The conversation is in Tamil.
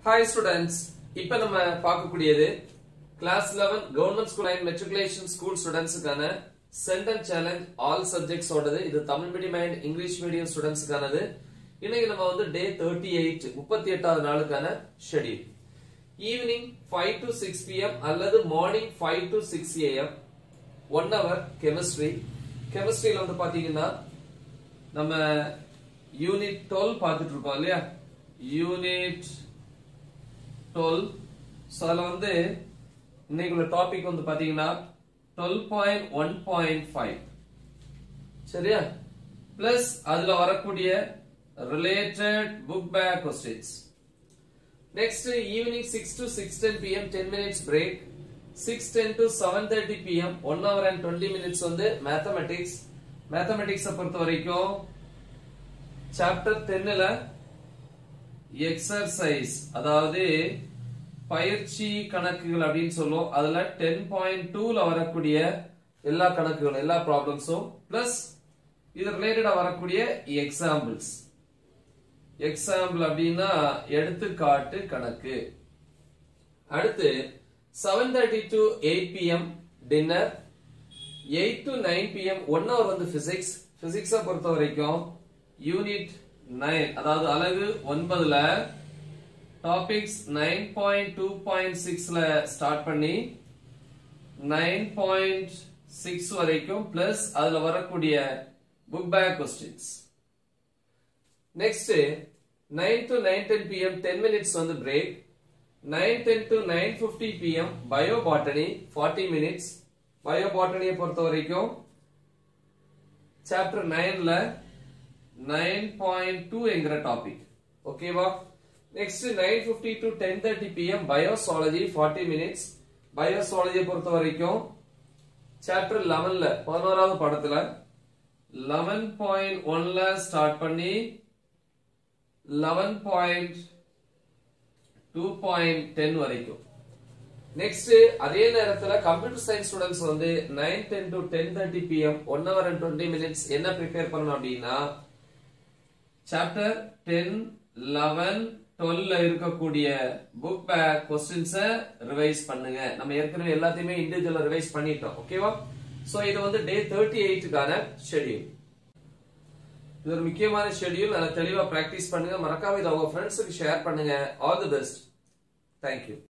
ஹாய் ஸ்டூடெண்ட்ஸ் இப்போ நம்ம பார்க்கக்கூடியது class 11 government school and matriculation school ஸ்டூடெண்ட்ஸுக்கான சென்டென்ஸ் சேலஞ்ச் ஆல் சப்ஜெக்ட்ஸ் ஓடது இது Tamil medium and English medium ஸ்டூடெண்ட்ஸுக்கானது இன்னைக்கு நம்ம வந்து டே தேர்ட்டி எயிட் முப்பத்தி எட்டாவது நாளுக்கான schedule evening five to six PM அல்லது morning five to six AM one hour chemistry கெமிஸ்ட்ரியில வந்து பாத்தீங்கன்னா நம்ம யூனிட் டுவெல் பார்த்துட்டு இருக்கோம் இல்லையா யூனிட் டுவெல் ஸோ அதில் வந்து இன்னைக்கு உள்ள டாபிக் வந்து பாத்தீங்கன்னா twelve point one point five சரியா பிளஸ் அதுல வரக்கூடிய related book back questions next evening six to six ten PM ten minutes break six ten to seven thirty PM one hour and twenty minutes வந்து மேத்தமெட்டிக்ஸ் மேத்தமெட்டிக்ஸை பொறுத்த வரைக்கும் சாப்டர் டென்னில் எக்ஸர்சைஸ் அதாவது பயிற்சி கணக்குகள் அப்படின்னு சொல்லுவோம் அதுல டென் பாயிண்ட் டூல வரக்கூடிய எல்லா கணக்குகளும் எல்லா ப்ராப்ளம்ஸும் பிளஸ் இது ரிலேட்டடா வரக்கூடிய எக்ஸாம்பிள்ஸ் எக்ஸாம்பிள் அப்படின்னா எடுத்துக்காட்டு கணக்கு அடுத்து seven thirty to eight PM dinner eight to nine PM one hour வந்து பிசிக்ஸ் பிசிக்ஸை பொறுத்த வரைக்கும் யூனிட் நைன் அதாவது அலகு ஒன்பதுல topics nine point two point சிக்ஸ்ல ஸ்டார்ட் பண்ணி நைன் பாயிண்ட் சிக்ஸ் வரைக்கும் பிளஸ் அதுல வரக்கூடிய book back questions next nine to nine ten PM ten minutes வந்து break nine ten to nine fifty PM bio botany forty minutes bio பாட்டனியை பொறுத்த வரைக்கும் சாப்டர் நைன்ல நைன் பாயிண்ட் டூ என்கிற டாபிக் ஓகேவா next nine fifty to ten thirty PM bio zoology forty minutes பயோசாலஜியை பொறுத்த வரைக்கும் சாப்டர் லெவன்ல பதினோராவது படத்துல லெவன் பாயிண்ட் ஒன்ல ஸ்டார்ட் பண்ணி eleven point two point ten வரைக்கும் நெக்ஸ்ட் அதே நேரத்துல கம்ப்யூட்டர் சயின்ஸ் ஸ்டூடெண்ட்ஸ் வந்து nine ten to ten thirty PM one hour and twenty minutes என்ன ப்ரிப்பேர் பண்ணணும் அப்படின்னா சாப்டர் டென் லெவன் டுவெல்ல இருக்கக்கூடிய புக் பேக் கொஸ்டின்ஸ ரிவைஸ் பண்ணுங்க நம்ம ஏற்கனவே எல்லாத்தையுமே இண்டிவிஜுவலா ரிவைஸ் பண்ணிட்டோம் ஓகேவா சோ இது வந்து டே தேர்ட்டி எயிட்டுக்கான ஷெடியூல் இது ஒரு முக்கியமான ஷெடியூல் அதை தெளிவா பிராக்டிஸ் பண்ணுங்க மறக்காம இதை உங்க ஃப்ரெண்ட்ஸுக்கு ஷேர் பண்ணுங்க ஆல் தி பெஸ்ட் தேங்க்யூ